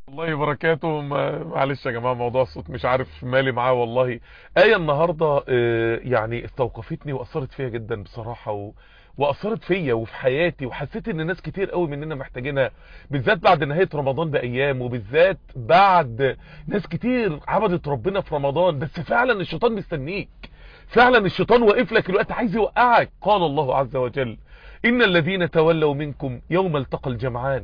الله وبركاته ما- معلش يا جماعة موضوع الصوت مش عارف مالي معاه والله آية النهاردة آه، يعني استوقفتني وأثرت فيا جدا بصراحة و... وأثرت فيا وفي حياتي وحسيت إن ناس كتير قوي مننا محتاجينها بالذات بعد نهاية رمضان بأيام وبالذات بعد ناس كتير عبدت ربنا في رمضان بس فعلا الشيطان مستنيك فعلا الشيطان واقف لك الوقت عايز يوقعك قال الله عز وجل إن الذين تولوا منكم يوم التقى الجمعان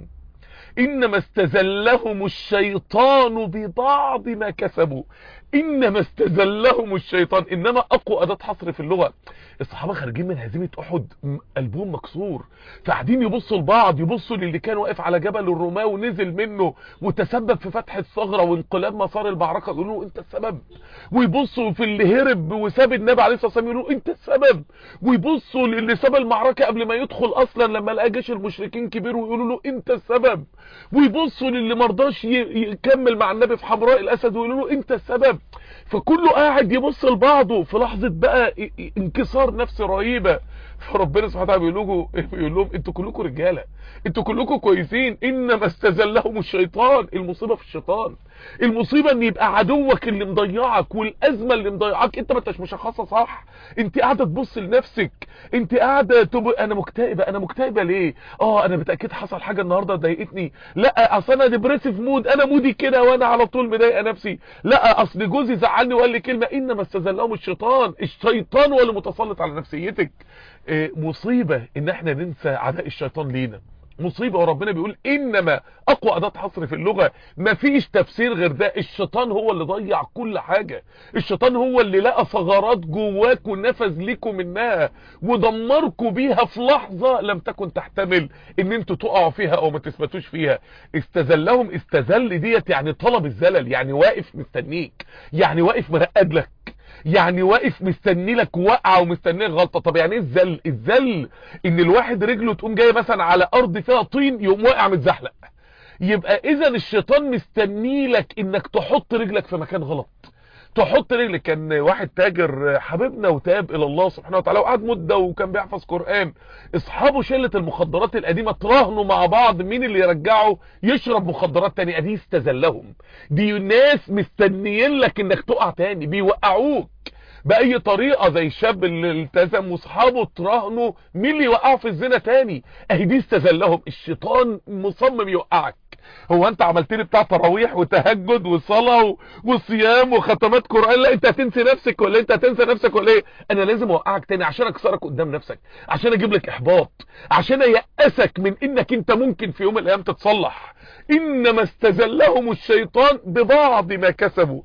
إنما استزلهم الشيطان ببعض ما كسبوا إنما استزلهم الشيطان إنما أقوى أداة حصر في اللغة الصحابة خارجين من هزيمة أحد م- قلبهم مكسور فقاعدين يبصوا لبعض يبصوا للي كان واقف على جبل الرماة ونزل منه وتسبب في فتح الثغرة وانقلاب مسار المعركة يقولوا له أنت السبب ويبصوا في اللي هرب وساب النبي عليه الصلاة والسلام يقولوا أنت السبب ويبصوا للي ساب المعركة قبل ما يدخل أصلا لما لقى جيش المشركين كبير ويقولوا له أنت السبب ويبصوا للي مرضاش ي- يكمل مع النبي في حمراء الاسد ويقولوا له انت السبب فكله قاعد يبص لبعضه في لحظه بقى ي- ي- انكسار نفسي رهيبه فربنا سبحانه وتعالى بيقول لهم بيقول لهم انتوا كلكم رجاله انتوا كلكم كويسين انما استزلهم الشيطان المصيبه في الشيطان المصيبه ان يبقى عدوك اللي مضيعك والازمه اللي مضيعك انت ما انتش مشخصه صح انت قاعده تبص لنفسك انت قاعده تب... انا مكتئبه انا مكتئبه ليه اه انا بالتاكيد حصل حاجه النهارده ضايقتني لا اصل انا ديبريسيف مود انا مودي كده وانا على طول مضايقه نفسي لا اصل جوزي زعلني وقال لي كلمه انما استزلهم الشيطان الشيطان هو اللي متسلط على نفسيتك اه مصيبه ان احنا ننسى عداء الشيطان لينا مصيبة وربنا بيقول انما اقوى اداة حصر في اللغة مفيش تفسير غير ده الشيطان هو اللي ضيع كل حاجة الشيطان هو اللي لقى ثغرات جواك ونفذ ليكم منها ودمركم بيها في لحظة لم تكن تحتمل ان انتوا تقعوا فيها او ما تثبتوش فيها استذلهم استذل ديت يعني طلب الزلل يعني واقف مستنيك يعني واقف مرقد لك يعني واقف مستني لك وقعه ومستني لك غلطه طب يعني ايه الذل الذل ان الواحد رجله تقوم جايه مثلا على ارض فيها طين يقوم واقع متزحلق يبقى اذا الشيطان مستني لك انك تحط رجلك في مكان غلط تحط رجلك كان واحد تاجر حبيبنا وتاب الى الله سبحانه وتعالى وقعد مده وكان بيحفظ قران اصحابه شله المخدرات القديمه تراهنوا مع بعض مين اللي يرجعه يشرب مخدرات تاني ادي استزلهم دي ناس مستنيين لك انك تقع تاني بيوقعوك باي طريقه زي الشاب اللي التزم واصحابه تراهنوا مين اللي يوقعه في الزنا تاني اهي دي استزلهم الشيطان مصمم يوقعك هو انت عملت لي بتاع تراويح وتهجد وصلاه و- وصيام وختمات قران لا انت هتنسي نفسك ولا انت هتنسى نفسك ولا ايه انا لازم اوقعك تاني عشان اكسرك قدام نفسك عشان اجيب لك احباط عشان ايأسك من انك انت ممكن في يوم من الايام تتصلح انما استزلهم الشيطان ببعض ما كسبوا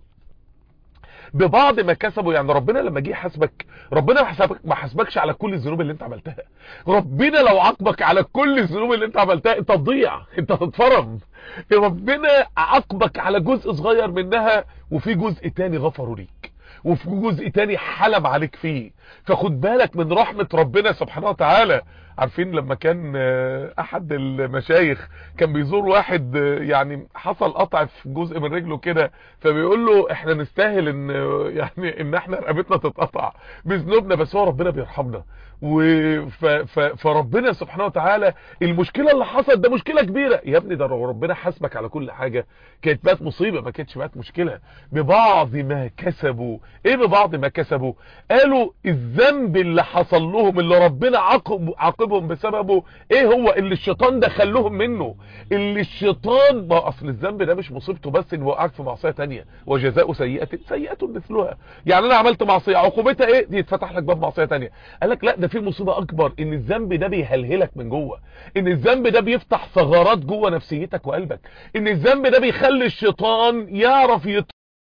ببعض ما كسبوا يعني ربنا لما جه يحاسبك ربنا ما حسبك ما حاسبكش على كل الذنوب اللي انت عملتها ربنا لو عاقبك على كل الذنوب اللي انت عملتها انت تضيع انت هتتفرم ربنا عاقبك على جزء صغير منها وفي جزء تاني غفروا ليك وفي جزء تاني حلم عليك فيه فخد بالك من رحمة ربنا سبحانه وتعالى عارفين لما كان آه، احد المشايخ كان بيزور واحد آه، يعني حصل قطع في جزء من رجله كده فبيقول له احنا نستاهل ان آه، يعني ان احنا رقبتنا تتقطع بذنوبنا بس هو ربنا بيرحمنا و ف... ف... فربنا سبحانه وتعالى المشكله اللي حصلت ده مشكله كبيره يا ابني ده لو ربنا حاسبك على كل حاجه كانت بقت مصيبه ما كانتش بقت مشكله ببعض ما كسبوا ايه ببعض ما كسبوا قالوا الذنب اللي حصل لهم اللي ربنا عاقب عاقبهم بسببه ايه هو اللي الشيطان دخلهم منه اللي الشيطان ما اصل الذنب ده مش مصيبته بس ان وقعك في معصيه تانية وجزاء سيئه سيئه مثلها يعني انا عملت معصيه عقوبتها ايه دي يتفتح لك باب معصيه تانية قال لك لا ده في مصيبه اكبر ان الذنب ده بيهلهلك من جوه ان الذنب ده بيفتح ثغرات جوه نفسيتك وقلبك ان الذنب ده بيخلي الشيطان يعرف يط...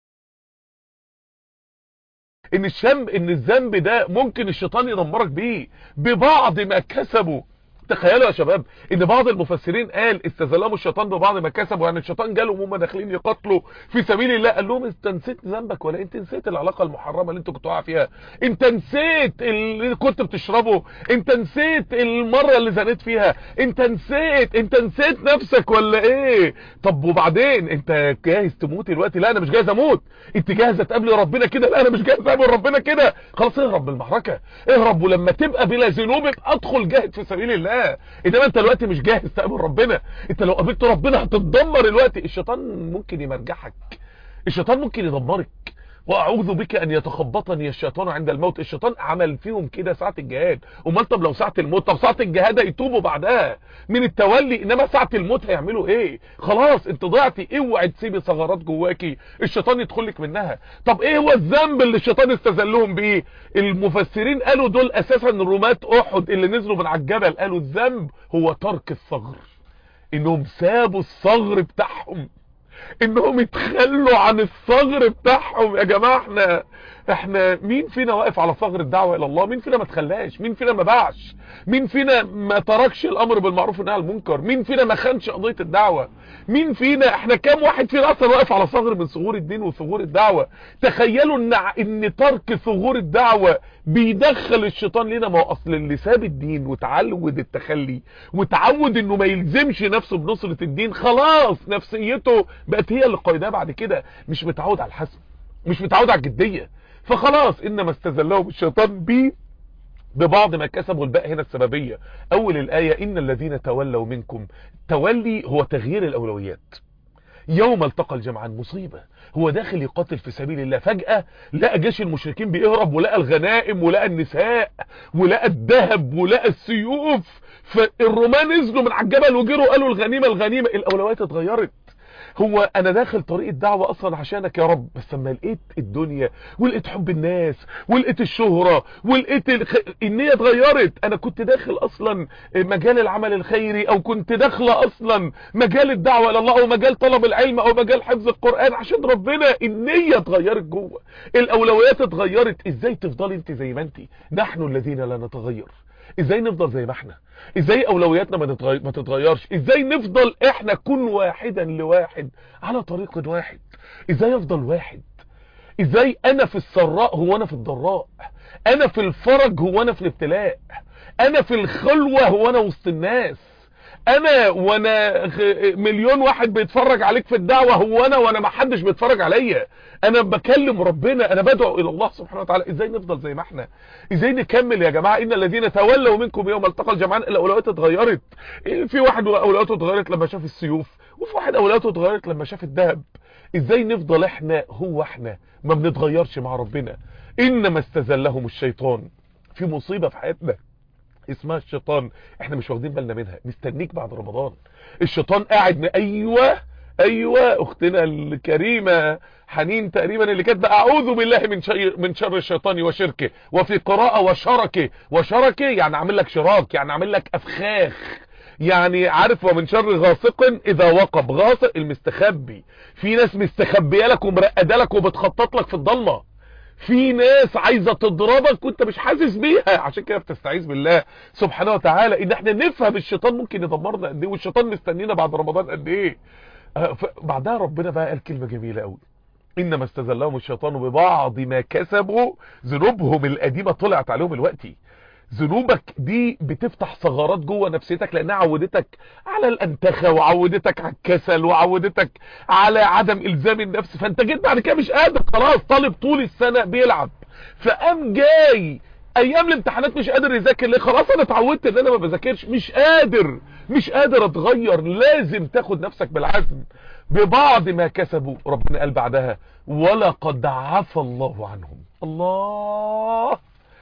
ان الشم ان الذنب ده ممكن الشيطان يدمرك بيه ببعض ما كسبوا تخيلوا يا شباب ان بعض المفسرين قال استزلهم الشيطان ببعض ما كسبوا يعني الشيطان جالهم وهم داخلين يقتلوا في سبيل الله قال لهم انت نسيت ذنبك ولا انت نسيت العلاقه المحرمه اللي انت كنت واقع فيها انت نسيت اللي كنت بتشربه انت نسيت المره اللي زنيت فيها انت نسيت انت نسيت نفسك ولا ايه طب وبعدين انت جاهز تموت دلوقتي لا انا مش جاهز اموت انت جاهزه تقابلي ربنا كده لا انا مش جاهز اقابل ربنا كده خلاص اهرب من المعركه اهرب ولما تبقى بلا ذنوب ادخل جاهد في سبيل الله الله انما انت دلوقتي مش جاهز تقابل ربنا انت لو قابلت ربنا هتتدمر الوقت الشيطان ممكن يمرجحك الشيطان ممكن يدمرك واعوذ بك ان يتخبطني الشيطان عند الموت الشيطان عمل فيهم كده ساعه الجهاد امال طب لو ساعه الموت طب ساعه الجهاد يتوبوا بعدها من التولي انما ساعه الموت هيعملوا ايه خلاص انت ضيعتي اوعي تسيبي ثغرات جواكي الشيطان يدخل لك منها طب ايه هو الذنب اللي الشيطان استذلهم بيه المفسرين قالوا دول اساسا رماة احد اللي نزلوا من على الجبل قالوا الذنب هو ترك الثغر انهم سابوا الثغر بتاعهم انهم يتخلوا عن الثغر بتاعهم يا جماعه احنا احنا مين فينا واقف على ثغر الدعوه الى الله مين فينا ما تخلاش مين فينا ما باعش مين فينا ما تركش الامر بالمعروف والنهي عن المنكر مين فينا ما خانش قضيه الدعوه مين فينا احنا كام واحد فينا اصلا واقف على ثغر من ثغور الدين وثغور الدعوه تخيلوا ان ان ترك ثغور الدعوه بيدخل الشيطان لنا ما هو اصل اللي ساب الدين وتعود التخلي وتعود انه ما يلزمش نفسه بنصره الدين خلاص نفسيته بقت هي اللي قايداه بعد كده مش متعود على الحسم مش متعود على الجديه فخلاص انما استزلهم الشيطان بيه ببعض ما كسبوا الباء هنا السببية اول الاية ان الذين تولوا منكم تولي هو تغيير الاولويات يوم التقى الجمعان مصيبة هو داخل يقاتل في سبيل الله فجأة لقى جيش المشركين بيهرب ولقى الغنائم ولقى النساء ولقى الذهب ولقى السيوف فالرومان نزلوا من على الجبل وجروا قالوا الغنيمة الغنيمة الاولويات اتغيرت هو انا داخل طريق الدعوة اصلا عشانك يا رب بس لما لقيت الدنيا ولقيت حب الناس ولقيت الشهرة ولقيت الخ... النية اتغيرت انا كنت داخل اصلا مجال العمل الخيري او كنت داخلة اصلا مجال الدعوة الى الله او مجال طلب العلم او مجال حفظ القرآن عشان ربنا النية اتغيرت جوه الاولويات اتغيرت ازاي تفضلي انت زي ما انت نحن الذين لا نتغير ازاي نفضل زي ما احنا ازاي اولوياتنا ما, نتغير ما تتغيرش ازاي نفضل احنا كن واحدا لواحد على طريق واحد ازاي افضل واحد ازاي انا في السراء هو انا في الضراء انا في الفرج هو انا في الابتلاء انا في الخلوة هو انا وسط الناس انا وانا مليون واحد بيتفرج عليك في الدعوة هو انا وانا ما حدش بيتفرج عليا انا بكلم ربنا انا بدعو الى الله سبحانه وتعالى ازاي نفضل زي ما احنا ازاي نكمل يا جماعة ان الذين تولوا منكم يوم التقى الجمعان الاولويات اتغيرت في واحد اولوياته اتغيرت لما شاف السيوف وفي واحد اولوياته اتغيرت لما شاف الذهب ازاي نفضل احنا هو احنا ما بنتغيرش مع ربنا انما استزلهم الشيطان في مصيبة في حياتنا اسمها الشيطان احنا مش واخدين بالنا منها مستنيك بعد رمضان الشيطان قاعد م... ايوه ايوه اختنا الكريمة حنين تقريبا اللي كاتبه اعوذ بالله من شر من شر الشيطان وشركه وفي قراءة وشركه وشركه يعني عامل لك شراك يعني عامل لك افخاخ يعني عارف ومن شر غاسق اذا وقب غاسق المستخبي في ناس مستخبيه لك ومرقده لك وبتخطط لك في الضلمه في ناس عايزة تضربك وانت مش حاسس بيها عشان كده بتستعيذ بالله سبحانه وتعالى ان احنا نفهم الشيطان ممكن يدمرنا قد ايه والشيطان مستنينا بعد رمضان قد ايه آه بعدها ربنا بقى قال كلمة جميلة قوي انما استزلهم الشيطان ببعض ما كسبوا ذنوبهم القديمة طلعت عليهم الوقتي ذنوبك دي بتفتح ثغرات جوه نفسيتك لانها عودتك على الانتخه وعودتك على الكسل وعودتك على عدم الزام النفس فانت جيت بعد كده مش قادر خلاص طالب طول السنه بيلعب فقام جاي ايام الامتحانات مش قادر يذاكر ليه خلاص انا اتعودت ان انا ما بذاكرش مش قادر مش قادر اتغير لازم تاخد نفسك بالعزم ببعض ما كسبوا ربنا قال بعدها ولقد عفى الله عنهم الله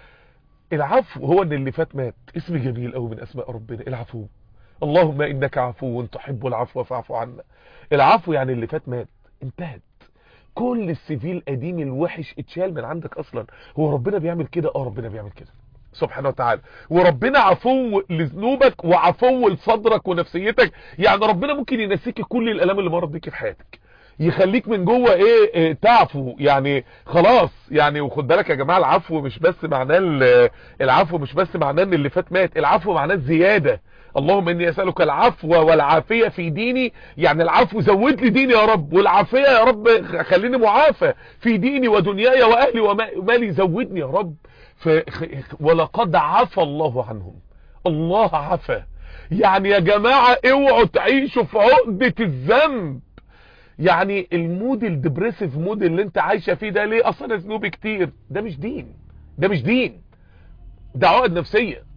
العفو هو ان اللي فات مات اسم جميل قوي من اسماء ربنا العفو اللهم انك عفو تحب العفو فاعف عنا العفو يعني اللي فات مات انتهت كل السيفيل القديم الوحش اتشال من عندك اصلا هو ربنا بيعمل كده اه ربنا بيعمل كده سبحانه وتعالى وربنا عفو لذنوبك وعفو لصدرك ونفسيتك يعني ربنا ممكن ينسيك كل الالام اللي مرت بيك في حياتك يخليك من جوه ايه, إيه تعفو يعني خلاص يعني وخد بالك يا جماعه العفو مش بس معناه العفو مش بس معناه ان اللي فات مات العفو معناه الزياده اللهم اني اسالك العفو والعافيه في ديني يعني العفو زود لي ديني يا رب والعافيه يا رب خليني معافى في ديني ودنياي واهلي ومالي زودني يا رب ف ولقد عفى الله عنهم الله عفى يعني يا جماعه اوعوا تعيشوا في عقده الذنب يعني المود الدبريسيف مود اللي انت عايشه فيه ده ليه اصلا ذنوب كتير ده مش دين ده مش دين ده عقد نفسيه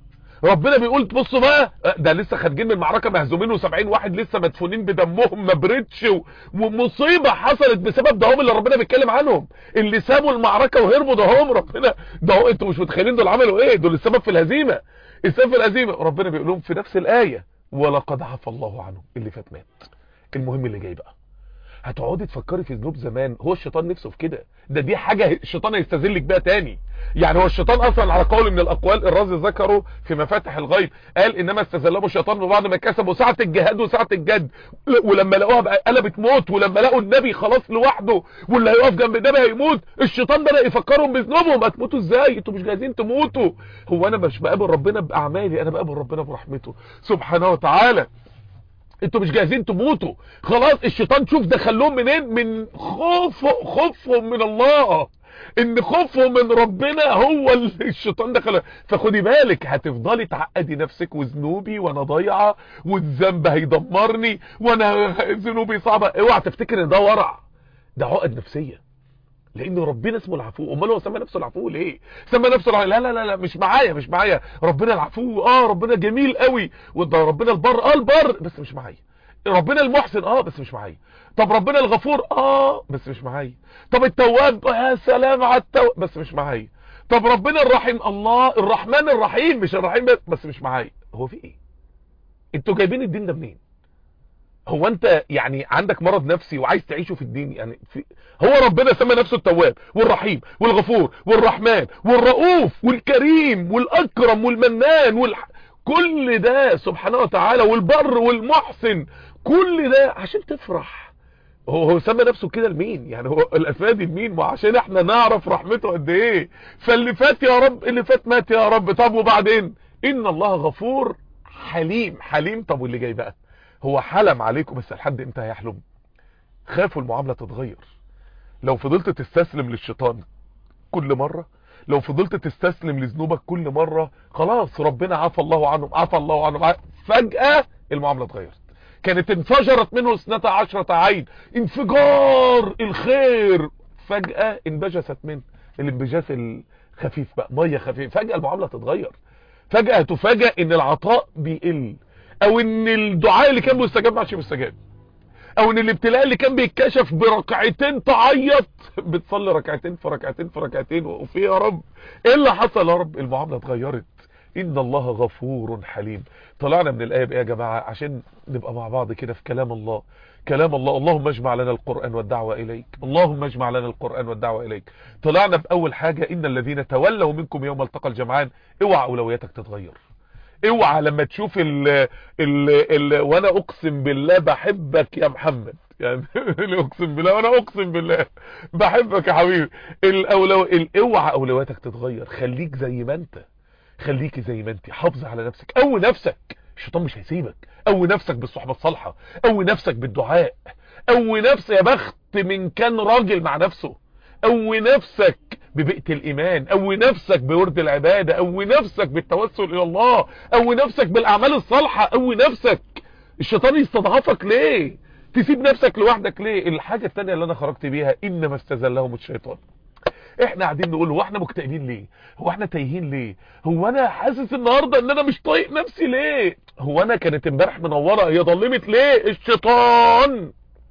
ربنا بيقول بصوا بقى ده لسه خارجين من معركه مهزومين و70 واحد لسه مدفونين بدمهم ما بردش و... ومصيبه حصلت بسبب ده هم اللي ربنا بيتكلم عنهم اللي سابوا المعركه وهربوا ده هم ربنا ده هو انتوا مش متخيلين دول عملوا ايه دول السبب في الهزيمه السبب في الهزيمه ربنا بيقول لهم في نفس الايه ولقد عفى الله عنهم اللي فات مات المهم اللي جاي بقى هتقعدي تفكري في ذنوب زمان هو الشيطان نفسه في كده ده دي حاجة الشيطان هيستذلك بيها تاني يعني هو الشيطان اصلا على قول من الاقوال الرازي ذكره في مفاتح الغيب قال انما استذلهم الشيطان ببعض ما كسبوا ساعة الجهاد وساعة الجد ولما لقوها بقى قلبت موت ولما لقوا النبي خلاص لوحده واللي هيقف جنب النبي هيموت الشيطان بدأ يفكرهم بذنوبهم هتموتوا ازاي انتوا مش جاهزين تموتوا هو انا مش بقابل ربنا باعمالي انا بقابل ربنا برحمته سبحانه وتعالى انتوا مش جاهزين تموتوا خلاص الشيطان شوف دخلهم منين من خوف خوفهم من الله ان خوفهم من ربنا هو اللي الشيطان دخل فخدي بالك هتفضلي تعقدي نفسك وذنوبي وانا ضايعه والذنب هيدمرني وانا ذنوبي صعبه اوعى تفتكر ان ده ورع ده عقد نفسيه لان ربنا اسمه العفو امال هو سمى نفسه العفو ليه سمى نفسه العفو لا لا لا لا مش معايا مش معايا ربنا العفو اه ربنا جميل قوي وده ربنا البر اه البر بس مش معايا ربنا المحسن اه بس مش معايا طب ربنا الغفور اه بس مش معايا طب التواب يا سلام على التواب بس مش معايا طب ربنا الرحيم الله الرحمن الرحيم مش الرحيم بس, بس مش معايا هو في ايه انتوا جايبين الدين ده منين هو انت يعني عندك مرض نفسي وعايز تعيشه في الدين يعني في هو ربنا سمى نفسه التواب والرحيم والغفور والرحمن والرؤوف والكريم والاكرم والمنان والح... كل ده سبحانه وتعالى والبر والمحسن كل ده عشان تفرح هو هو سمى نفسه كده لمين يعني هو الاسماء دي لمين ما عشان احنا نعرف رحمته قد ايه فاللي فات يا رب اللي فات مات يا رب طب وبعدين ان الله غفور حليم حليم طب واللي جاي بقى هو حلم عليكم بس لحد امتى هيحلم خافوا المعاملة تتغير لو فضلت تستسلم للشيطان كل مرة لو فضلت تستسلم لذنوبك كل مرة خلاص ربنا عفى الله عنهم عفى الله عنهم فجأة المعاملة اتغيرت كانت انفجرت منه اثنتا عشرة عين انفجار الخير فجأة انبجست منه الانبجاس الخفيف بقى مية خفيف فجأة المعاملة تتغير فجأة تفاجأ ان العطاء بيقل او ان الدعاء اللي كان مستجاب ما عادش مستجاب او ان الابتلاء اللي كان بيتكشف بركعتين تعيط بتصلي ركعتين في ركعتين في ركعتين وفي يا رب ايه اللي حصل يا رب المعامله اتغيرت ان الله غفور حليم طلعنا من الايه بايه يا جماعه عشان نبقى مع بعض كده في كلام الله كلام الله اللهم اجمع لنا القرآن والدعوة إليك اللهم اجمع لنا القرآن والدعوة إليك طلعنا بأول حاجة إن الذين تولوا منكم يوم التقى الجمعان اوعى أولوياتك تتغير اوعى لما تشوف ال ال ال وانا اقسم بالله بحبك يا محمد يعني اقسم بالله وانا اقسم بالله بحبك يا حبيبي الاولو الاوعى اولوياتك تتغير خليك زي ما انت خليكي زي ما انت حافظ على نفسك قوي نفسك الشيطان مش هيسيبك قوي نفسك بالصحبه الصالحه قوي نفسك بالدعاء قوي نفسك يا بخت من كان راجل مع نفسه قوي نفسك ببيئة الإيمان قوي نفسك بورد العبادة قوي نفسك بالتوسل إلى الله قوي نفسك بالأعمال الصالحة قوي نفسك الشيطان يستضعفك ليه تسيب نفسك لوحدك ليه الحاجة التانية اللي أنا خرجت بيها إنما استزلهم الشيطان احنا قاعدين نقول هو احنا مكتئبين ليه هو احنا تايهين ليه هو انا حاسس النهارده ان انا مش طايق نفسي ليه هو انا كانت امبارح منوره هي ضلمت ليه الشيطان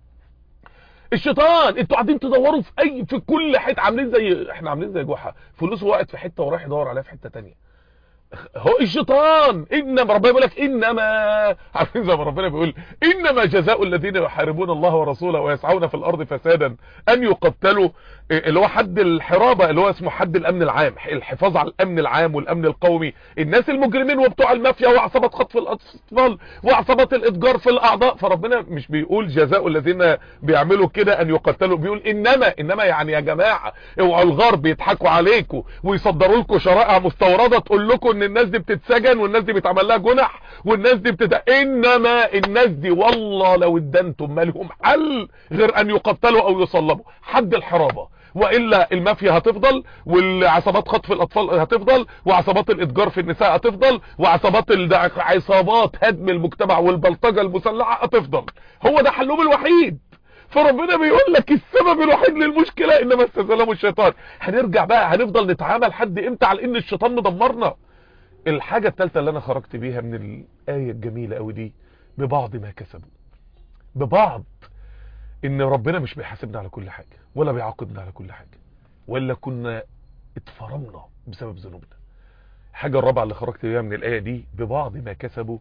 الشيطان انتوا قاعدين تدوروا في اي في كل حته عاملين زي احنا عاملين زي جحا فلوسه وقعت في حته ورايح يدور عليها في حته تانية هو الشيطان انما ربنا بيقول لك انما عارفين زي ما ربنا بيقول انما جزاء الذين يحاربون الله ورسوله ويسعون في الارض فسادا ان يقتلوا اللي هو حد الحرابه اللي هو اسمه حد الامن العام الحفاظ على الامن العام والامن القومي الناس المجرمين وبتوع المافيا وعصابات خطف الاطفال وعصابات الاتجار في الاعضاء فربنا مش بيقول جزاء الذين بيعملوا كده ان يقتلوا بيقول انما انما يعني يا جماعه اوعوا الغرب يضحكوا عليكم ويصدروا لكم شرائع مستورده تقول لكم ان الناس دي بتتسجن والناس دي بيتعمل لها جنح والناس دي بتت... انما الناس دي والله لو ادنتم ما لهم حل غير ان يقتلوا او يصلبوا حد الحرابه والا المافيا هتفضل والعصابات خطف الاطفال هتفضل وعصابات الاتجار في النساء هتفضل وعصابات عصابات هدم المجتمع والبلطجه المسلحه هتفضل هو ده حلهم الوحيد فربنا بيقول لك السبب الوحيد للمشكله انما استزلموا الشيطان هنرجع بقى هنفضل نتعامل حد امتى على ان الشيطان مدمرنا الحاجة الثالثة اللي انا خرجت بيها من الآية الجميلة قوي دي ببعض ما كسبوا ببعض ان ربنا مش بيحاسبنا على كل حاجة ولا بيعاقبنا على كل حاجة ولا كنا اتفرمنا بسبب ذنوبنا الحاجة الرابعة اللي خرجت بيها من الآية دي ببعض ما كسبوا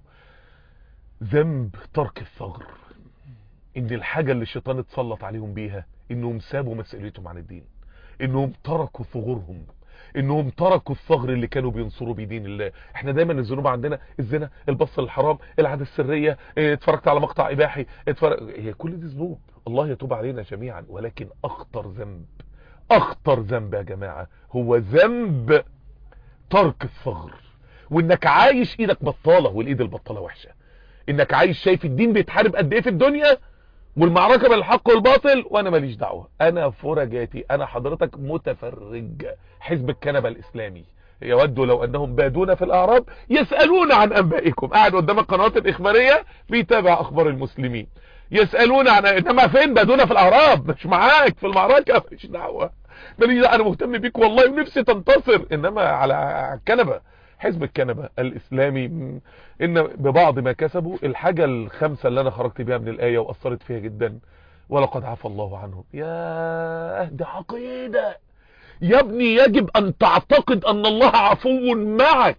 ذنب ترك الثغر ان الحاجة اللي الشيطان اتسلط عليهم بيها انهم سابوا مسؤوليتهم عن الدين انهم تركوا ثغورهم انهم تركوا الثغر اللي كانوا بينصروا بيه دين الله احنا دايما الذنوب عندنا الزنا البص الحرام العادة السرية اه، اتفرجت على مقطع اباحي اتفرج... هي كل دي ذنوب الله يتوب علينا جميعا ولكن اخطر ذنب اخطر ذنب يا جماعة هو ذنب ترك الثغر وانك عايش ايدك بطالة والايد البطالة وحشة انك عايش شايف الدين بيتحارب قد ايه في الدنيا والمعركة بين الحق والباطل وانا ماليش دعوة انا فرجاتي انا حضرتك متفرج حزب الكنبة الاسلامي يودوا لو انهم بادون في الاعراب يسألون عن انبائكم قاعد قدام القنوات الاخبارية بيتابع اخبار المسلمين يسألون عن انما فين بادون في الاعراب مش معاك في المعركة ماليش دعوة ماليش دعوة انا مهتم بيك والله ونفسي تنتصر انما على الكنبة حزب الكنبة الاسلامي ان ببعض ما كسبوا الحاجة الخمسة اللي انا خرجت بيها من الاية واثرت فيها جدا ولقد عفى الله عنهم يا دي عقيدة يا ابني يجب ان تعتقد ان الله عفو معك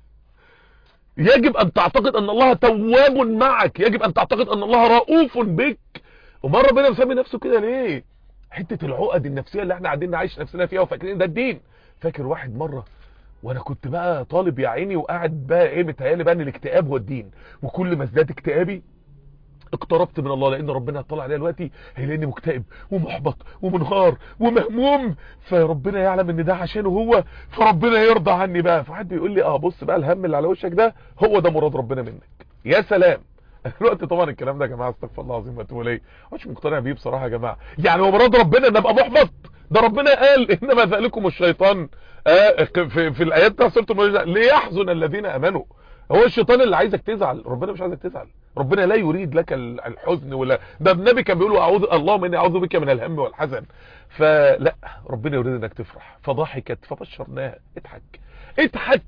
يجب ان تعتقد ان الله تواب معك يجب ان تعتقد ان الله رؤوف بك ومرة ربنا مسمي نفسه كده ليه حتة العقد النفسية اللي احنا قاعدين نعيش نفسنا فيها وفاكرين ده الدين فاكر واحد مرة وانا كنت بقى طالب يا عيني وقاعد بقى ايه متهيالي بقى ان الاكتئاب هو الدين وكل ما ازداد اكتئابي اقتربت من الله لان ربنا هيطلع عليا دلوقتي هيلاقيني مكتئب ومحبط ومنهار ومهموم فربنا يعلم ان ده عشانه هو فربنا يرضى عني بقى فحد بيقول لي اه بص بقى الهم اللي على وشك ده هو ده مراد ربنا منك يا سلام دلوقتي طبعا الكلام ده يا جماعه استغفر الله العظيم واتوب اليه مش مقتنع بيه بصراحه يا جماعه يعني هو مراد ربنا ان ابقى محبط ده ربنا قال انما ذلكم الشيطان آه في, في الايات بتاع سوره المائده ليحزن الذين امنوا هو الشيطان اللي عايزك تزعل ربنا مش عايزك تزعل ربنا لا يريد لك الحزن ولا ده النبي كان بيقول اعوذ اللهم اني اعوذ بك من الهم والحزن فلا ربنا يريد انك تفرح فضحكت فبشرناها اضحك اضحك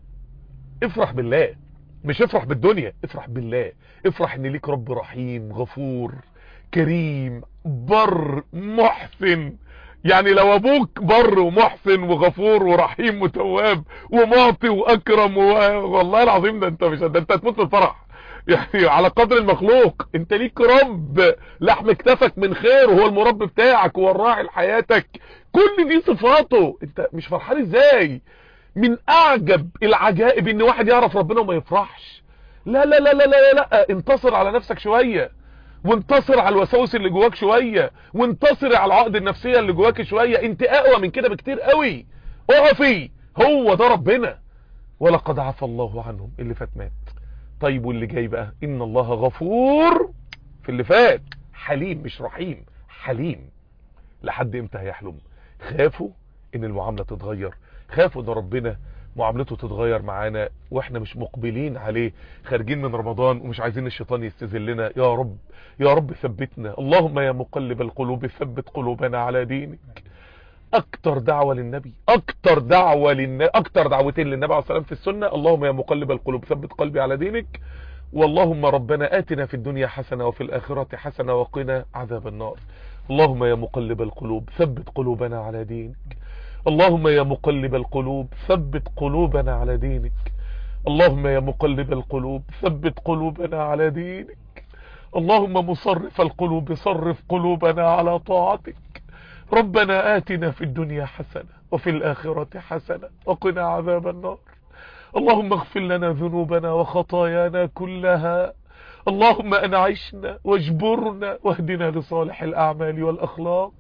افرح بالله مش افرح بالدنيا افرح بالله افرح ان ليك رب رحيم غفور كريم بر محسن يعني لو ابوك بر ومحسن وغفور ورحيم وتواب ومعطي واكرم و... والله العظيم ده انت مش ده انت هتموت من الفرح يعني على قدر المخلوق انت ليك رب لحم كتفك من خير وهو المربي بتاعك هو الراعي لحياتك كل دي صفاته انت مش فرحان ازاي من اعجب العجائب ان واحد يعرف ربنا وما يفرحش لا لا لا لا لا لا انتصر على نفسك شوية وانتصر على الوساوس اللي جواك شوية وانتصر على العقد النفسية اللي جواك شوية انت اقوى من كده بكتير قوي اقفي هو ده ربنا ولقد عفى الله عنهم اللي فات مات طيب واللي جاي بقى ان الله غفور في اللي فات حليم مش رحيم حليم لحد امتى هيحلم خافوا ان المعاملة تتغير خافوا ان ربنا معاملته تتغير معانا واحنا مش مقبلين عليه خارجين من رمضان ومش عايزين الشيطان يستذلنا يا رب يا رب ثبتنا اللهم يا مقلب القلوب ثبت قلوبنا على دينك اكتر دعوة للنبي اكتر دعوة للنبي اكتر دعوتين للنبي عليه الصلاة والسلام في السنة اللهم يا مقلب القلوب ثبت قلبي على دينك واللهم ربنا آتنا في الدنيا حسنة وفي الآخرة حسنة وقنا عذاب النار اللهم يا مقلب القلوب ثبت قلوبنا على دينك اللهم يا مقلب القلوب ثبت قلوبنا على دينك اللهم يا مقلب القلوب ثبت قلوبنا على دينك اللهم مصرف القلوب صرف قلوبنا على طاعتك ربنا آتنا في الدنيا حسنة وفي الآخرة حسنة وقنا عذاب النار اللهم اغفر لنا ذنوبنا وخطايانا كلها اللهم أنعشنا واجبرنا واهدنا لصالح الأعمال والأخلاق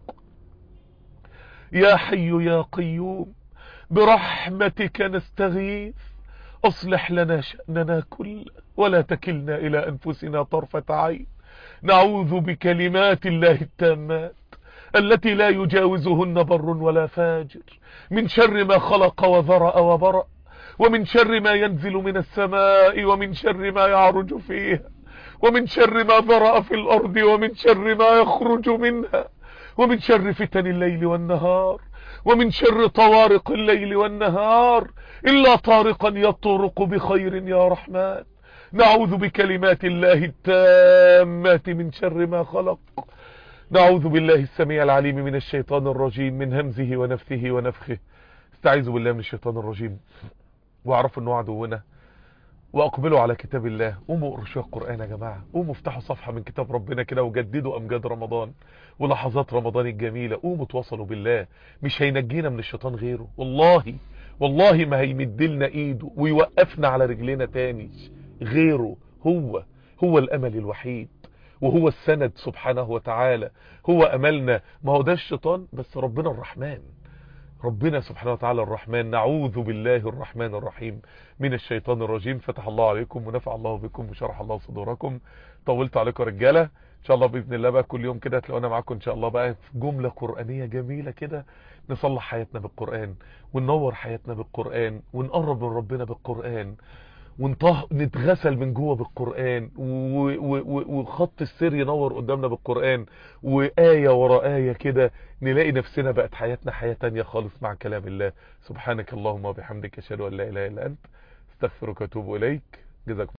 يا حي يا قيوم برحمتك نستغيث اصلح لنا شأننا كله ولا تكلنا الى انفسنا طرفة عين نعوذ بكلمات الله التامات التي لا يجاوزهن بر ولا فاجر من شر ما خلق وذرأ وبرأ ومن شر ما ينزل من السماء ومن شر ما يعرج فيها ومن شر ما ذرأ في الأرض ومن شر ما يخرج منها ومن شر فتن الليل والنهار ومن شر طوارق الليل والنهار إلا طارقا يطرق بخير يا رحمن نعوذ بكلمات الله التامات من شر ما خلق نعوذ بالله السميع العليم من الشيطان الرجيم من همزه ونفثه ونفخه استعيذ بالله من الشيطان الرجيم واعرفوا انه عدونا واقبلوا على كتاب الله قوموا اقروا شويه القران يا جماعه قوموا افتحوا صفحه من كتاب ربنا كده وجددوا امجاد رمضان ولحظات رمضان الجميله قوموا تواصلوا بالله مش هينجينا من الشيطان غيره والله والله ما هيمدلنا ايده ويوقفنا على رجلنا تاني غيره هو هو الامل الوحيد وهو السند سبحانه وتعالى هو املنا ما هو ده الشيطان بس ربنا الرحمن ربنا سبحانه وتعالى الرحمن نعوذ بالله الرحمن الرحيم من الشيطان الرجيم فتح الله عليكم ونفع الله بكم وشرح الله صدوركم طولت عليكم رجالة ان شاء الله باذن الله بقى كل يوم كده تلاقونا معاكم ان شاء الله بقى في جملة قرآنية جميلة كده نصلح حياتنا بالقرآن وننور حياتنا بالقرآن ونقرب من ربنا بالقرآن ونطه... نتغسل من جوه بالقرآن و... و... و... وخط السر ينور قدامنا بالقرآن وآية ورا آية كده نلاقي نفسنا بقت حياتنا حياة تانية خالص مع كلام الله سبحانك اللهم وبحمدك أشهد أن لا إله إلا أنت استغفرك واتوب إليك جزاكم